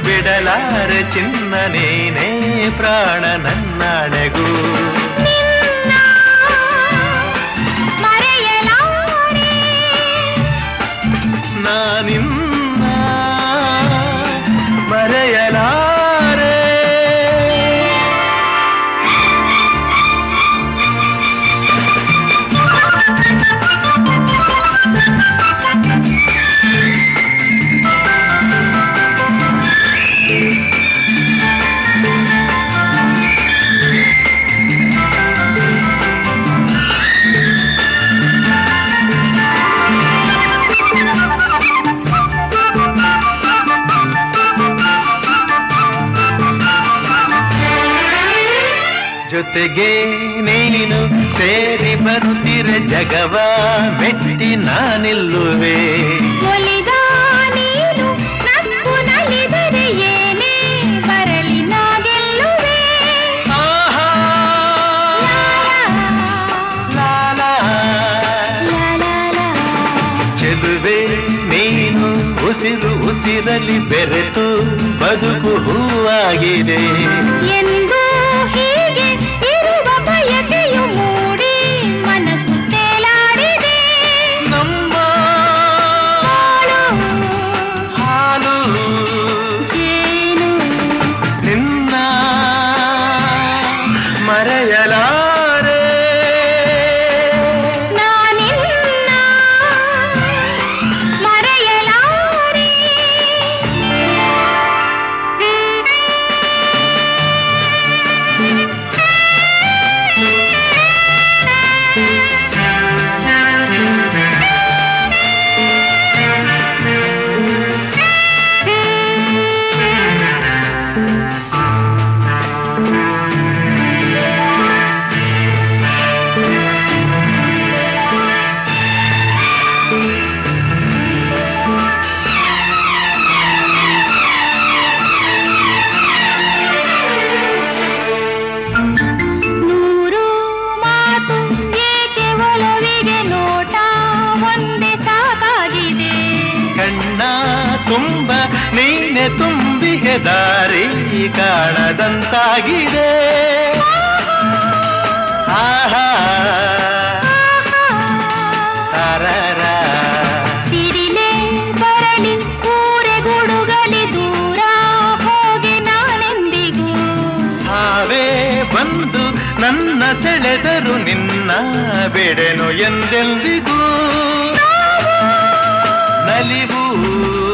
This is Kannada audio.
ಬಿಡಲಾರೆ ಚಿನ್ನ ನೀನೇ ಪ್ರಾಣ ನನ್ನಾಣೆಗೂ ನಿನ್ನ ಮರೆಯಲಾರೆ ನಾನಿನ್ನ ಮರೆಯಲಾರೆ ಜೊತೆಗೆ ನೀನು ಸೇರಿ ಬರುತ್ತಿರೆ ಜಗವ ಮೆಟ್ಟಿ ನಾನಿಲ್ಲುವೆ ಒಲಿದ ನೀನು ನಕ್ಕು ನಲಿದರೆ ಏನೇ ಬರಲಿ ನಾ ಗೆಲ್ಲುವೆ ಆಹಾ, ಲಾ, ಲಾ. ಲಾ ಲಾ ಲಾ. ಚೆಲುವೆ ನೀನು ಉಸಿರು ಉಸಿರಲಿ ಬೆರೆತು ಬದುಕು ಹೂವಾಗಿದೆ ಎಂದು ಹೀಗೆ ಇರುವ ಬಯಕೆಯು ಮೂಡಿ ಮನಸ್ಸು ತೇಲಾಡಿದೆ ನಮ್ಮ ಬಾಳು ಹಾಲು ಜೇನು ನಿನ್ನ ಮರೆಯಲಾರೆ ನಾನಿನ್ನ ಮರೆಯಲಾರೆ ನೂರು ಮಾತು ಏಕೆ ಒಲವಿಗೆ ನೋಟ ಒಂದೇ ಸಾಕಾಗಿದೆ ಕಣ್ಣ ತುಂಬ ನೀನೆ ತುಂಬಿಗೆ ದಾರಿ ಕಾಣದಂತಾಗಿದೆ ಆಹಾ ತಾರರ ಸಿರಿಲೆ ಬರಲಿ ಊರೆ ಗುಡುಗಲಿ ದೂರ ಹೋಗಿ ನಾನೆಂದಿಗೂ ಸಾವೇ ಬಂದು ನನ್ನ ಸೆಳೆದರು ನಿನ್ನ ಬಿಡೆನು ಎಂದೆಂದಿಗೂ ನಲಿವು